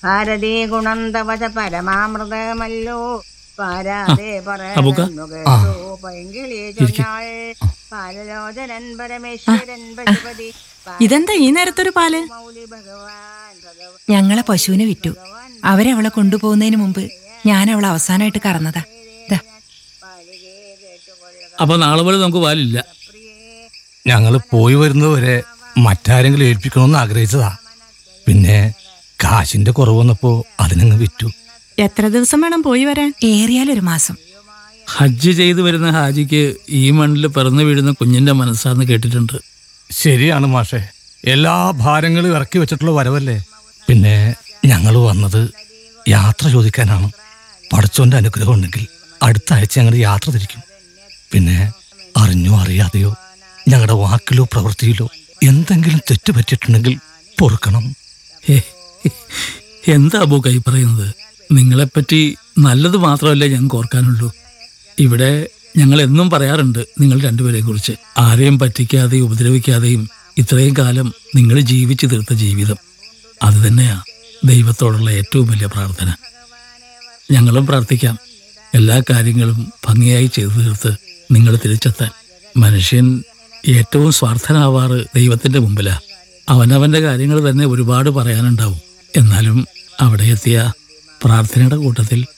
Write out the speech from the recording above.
ഭാരതീ ഗുണം തവച പരമാമൃതമല്ലോ പാരാതെ അബുക്ക? പറയുന്നു കേട്ടു പൈങ്കിളി ചൊന്നാൾ പാലലോചനൻ പരമേശ്വരൻ പശുപതി ഇതെന്താ ഈ നേരത്തൊരു പാല് മൗലി ഭഗവാൻ ഭഗവാൻ ഞങ്ങളെ പശുവിനെ വിറ്റു അവരവളെ കൊണ്ടുപോകുന്നതിന് മുമ്പ് ഞാൻ അവളെ അവസാനമായിട്ട് കറന്നതാ ദാ, പാലികേ കേട്ടുകൊള്ളുക അപ്പൊ നാളെ പോലെ നമുക്ക് പാലില്ല ഞങ്ങൾ പോയി വരുന്നതുവരെ മറ്റാരെങ്കിലും ഏൽപ്പിക്കണമെന്ന് ആഗ്രഹിച്ചതാ പിന്നെ കാശിന്റെ കുറവ് വന്നപ്പോ അതിനങ്ങ് വിറ്റു എത്ര ദിവസം വേണം പോയി വരാൻ ഏറിയാലൊരു മാസം ഹജ്ജ് ചെയ്തു വരുന്ന ഹാജിക്ക് ഈ മണ്ണിൽ പിറന്നു വീഴുന്ന കുഞ്ഞിന്റെ മനസ്സാന്ന് കേട്ടിട്ടുണ്ട് ശരിയാണ് മാഷെ എല്ലാ ഭാരങ്ങളും ഇറക്കി വെച്ചിട്ടുള്ള വരവല്ലേ പിന്നെ ഞങ്ങൾ വന്നത് യാത്ര ചോദിക്കാനാണ് പടച്ചോന്റെ അനുഗ്രഹം ഉണ്ടെങ്കിൽ അടുത്ത ആഴ്ച ഞങ്ങൾ യാത്ര തിരിക്കും പിന്നെ അറിഞ്ഞോ അറിയാതെയോ ഞങ്ങളുടെ വാക്കിലോ പ്രവൃത്തിയിലോ എന്തെങ്കിലും തെറ്റ് പറ്റിയിട്ടുണ്ടെങ്കിൽ പൊറുക്കണം ഹേ, എന്താ അബു കൈ പറയുന്നത് നിങ്ങളെപ്പറ്റി നല്ലത് മാത്രമല്ല ഞങ്ങൾക്ക് ഓർക്കാനുള്ളൂ ഇവിടെ ഞങ്ങൾ എന്നും പറയാറുണ്ട് നിങ്ങൾ രണ്ടുപേരെയും കുറിച്ച് ആരെയും പറ്റിക്കാതെയും ഉപദ്രവിക്കാതെയും ഇത്രയും കാലം നിങ്ങൾ ജീവിച്ചു തീർത്ത ജീവിതം അത് തന്നെയാ ദൈവത്തോടുള്ള ഏറ്റവും വലിയ പ്രാർത്ഥന ഞങ്ങളും പ്രാർത്ഥിക്കാം എല്ലാ കാര്യങ്ങളും ഭംഗിയായി ചെയ്തു തീർത്ത് നിങ്ങൾ തിരിച്ചെത്താൻ മനുഷ്യൻ ഏറ്റവും സ്വാർത്ഥനാവാറ് ദൈവത്തിന്റെ മുമ്പിലാ അവനവന്റെ കാര്യങ്ങൾ തന്നെ ഒരുപാട് പറയാനുണ്ടാവും എന്നാലും അവിടെ എത്തിയ പ്രാർത്ഥനയുടെ കൂട്ടത്തിൽ